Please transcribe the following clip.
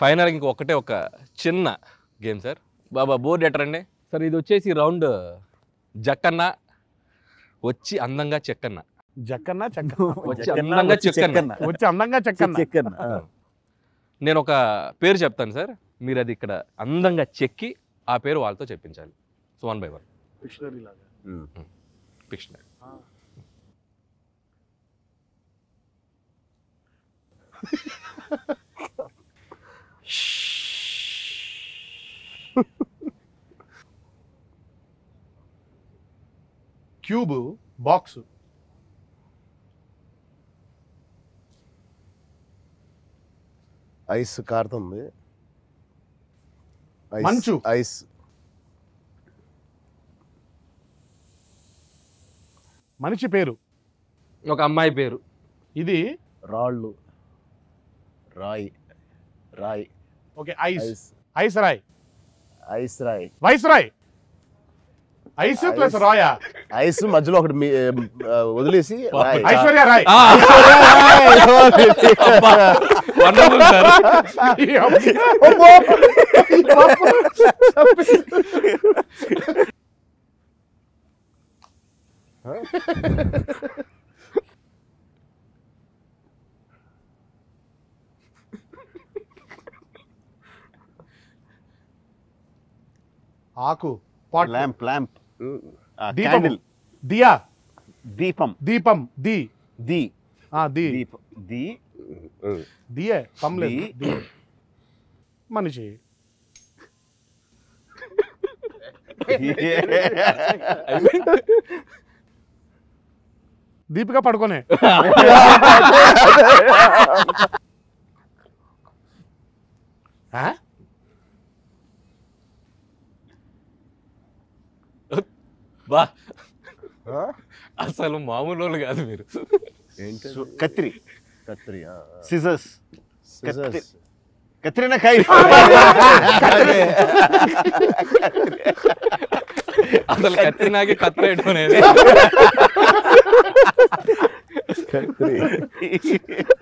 Final ఇంక ఒకటే ఒక చిన్న గేమ్ సార్ బాబా బోర్డు ఎట్టరండి సార్ ఇది వచ్చేసి రౌండ్ జక్కన్న వచ్చి అందంగా చెక్కన్న జక్కన్న చెక్క వచ్చి చెక్కన్న, అందంగా వచ్చి చెక్కన్న చెక్కన్న. వచ్చి అందంగా చెక్కన్న చెక్కన్న ఆ. నేను ఒక పేరు చెప్తాను సార్ మీరు అది ఇక్కడ అందంగా చెక్కి ఆ పేరు వాళ్ళతో చెప్పించాలి so one by one dictionary లాగా um. Pictionary cube box ice కారుతుంది ఐస్, మంచు. ఐస్ మనిషి పేరు ఒక అమ్మాయి పేరు ఇది రాళ్ళు రాయి రాయి okay ice ice ice Rai ice రాయి వైస్ రాయ్ ఐస్ ప్లస్ ఐస్. రాయా ఐస్ మధ్యలో ఒకటి మీ- ఆ, వదిలేసి రాయి. ఐశ్వర్య రాయ్ వండర్ఫుల్ సార్ ఆకు పాట్ ల్యాంప్ ల్యాంప్ ఆ, దీపము క్యాండిల్ దియా దీపం దీపం ది ది ఆ ది దీపం ది దియే పమ్లేదు ది. ది మనిషి దీపిక పడుకోనే ఆ? బా ఆ? అసలు మామూలు వాళ్ళు కాదు మీరు ఏంటి సు- కత్రి కత్రి ఆ, ఆ. Scissors Scissors. కత్తి. కత్రినా కై అసలు కత్తినాకి కత్తిరేయడం అనేది కత్రి